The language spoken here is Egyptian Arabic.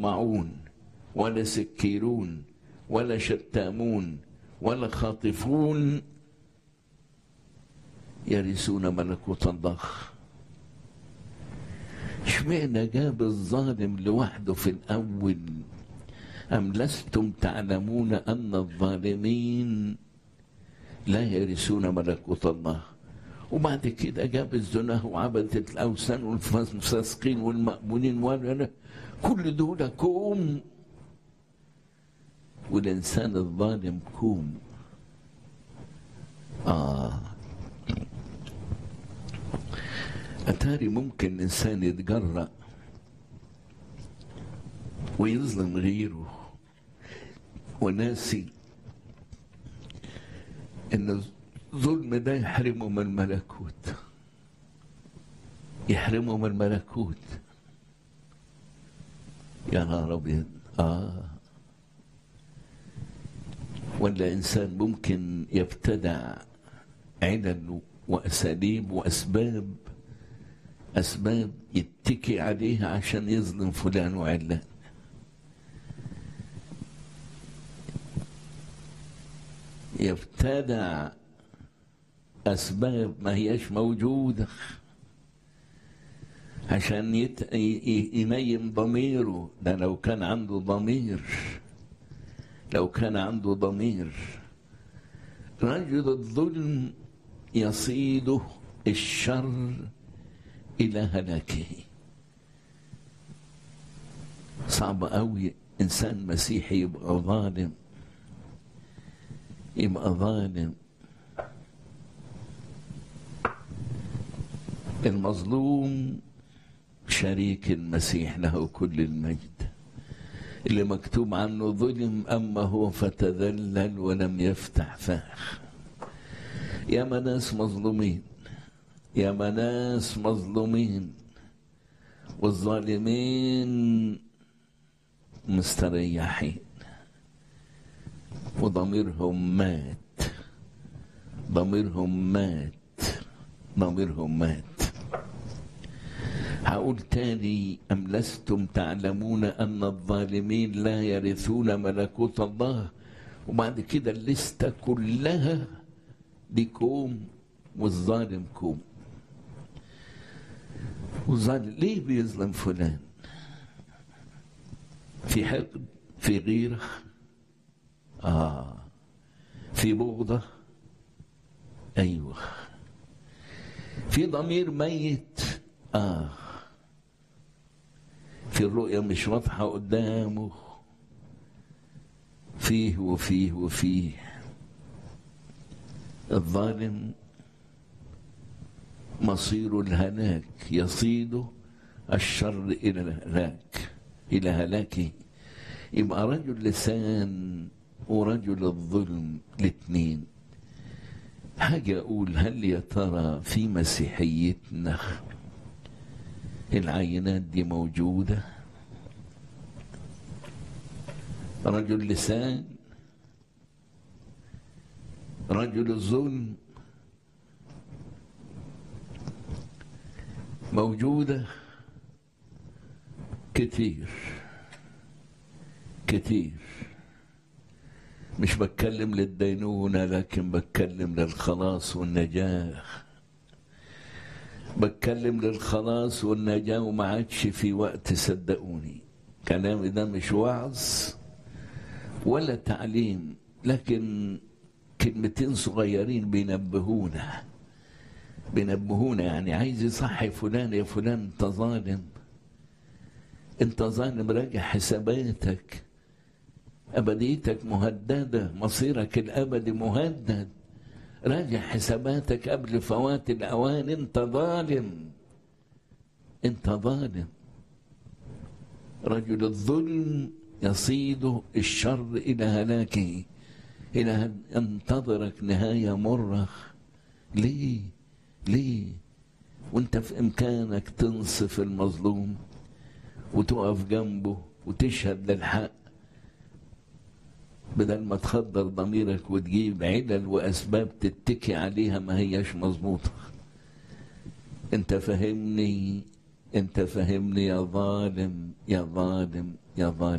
طمعون ولا سكيرون ولا شتامون ولا خاطفون يرثون ملكوت الله اشمعنى جاب الظالم لوحده في الاول ام لستم تعلمون ان الظالمين لا يرثون ملكوت الله وبعد كده جاب الزنا وعبدة الأوثان والفاسقين والمأمونين ولا كل دول كوم والإنسان الظالم كوم آه أتاري ممكن الإنسان يتجرأ ويظلم غيره وناسي إن الظلم ده يحرمه من الملكوت يحرمه من الملكوت يا نهار ابيض اه ولا انسان ممكن يبتدع علل واساليب واسباب اسباب يتكي عليها عشان يظلم فلان وعلان يبتدع أسباب ما هيش موجودة عشان يت... ينيم ضميره ده لو كان عنده ضمير لو كان عنده ضمير رجل الظلم يصيده الشر إلى هلاكه صعب قوي إنسان مسيحي يبقى ظالم يبقى ظالم المظلوم شريك المسيح له كل المجد اللي مكتوب عنه ظلم أما هو فتذلل ولم يفتح فاه يا ناس مظلومين يا ناس مظلومين والظالمين مستريحين وضميرهم مات ضميرهم مات ضميرهم مات هقول تاني أم لستم تعلمون أن الظالمين لا يرثون ملكوت الله وبعد كده الليستة كلها دي كوم والظالم كوم والظالم ليه بيظلم فلان في حقد في غيرة آه في بغضة أيوه في ضمير ميت آه في الرؤية مش واضحة قدامه فيه وفيه وفيه الظالم مصير الهلاك يصيد الشر إلى الهلاك إلى هلاكه يبقى رجل لسان ورجل الظلم الاثنين حاجة أقول هل يا ترى في مسيحيتنا العينات دي موجودة رجل لسان رجل الظلم موجودة كتير كتير مش بتكلم للدينونة لكن بتكلم للخلاص والنجاة بتكلم للخلاص والنجاة وما عادش في وقت صدقوني كلامي ده مش وعظ ولا تعليم لكن كلمتين صغيرين بينبهونا بينبهونا يعني عايز يصحي فلان يا فلان انت ظالم انت ظالم راجع حساباتك أبديتك مهددة مصيرك الأبدي مهدد راجع حساباتك قبل فوات الأوان أنت ظالم أنت ظالم رجل الظلم يصيد الشر إلى هلاكه إلى أن ينتظرك نهاية مرة ليه ليه وانت في إمكانك تنصف المظلوم وتقف جنبه وتشهد للحق بدل ما تخدر ضميرك وتجيب علل واسباب تتكي عليها ما هياش مظبوطه انت فهمني انت فهمني يا ظالم يا ظالم يا ظالم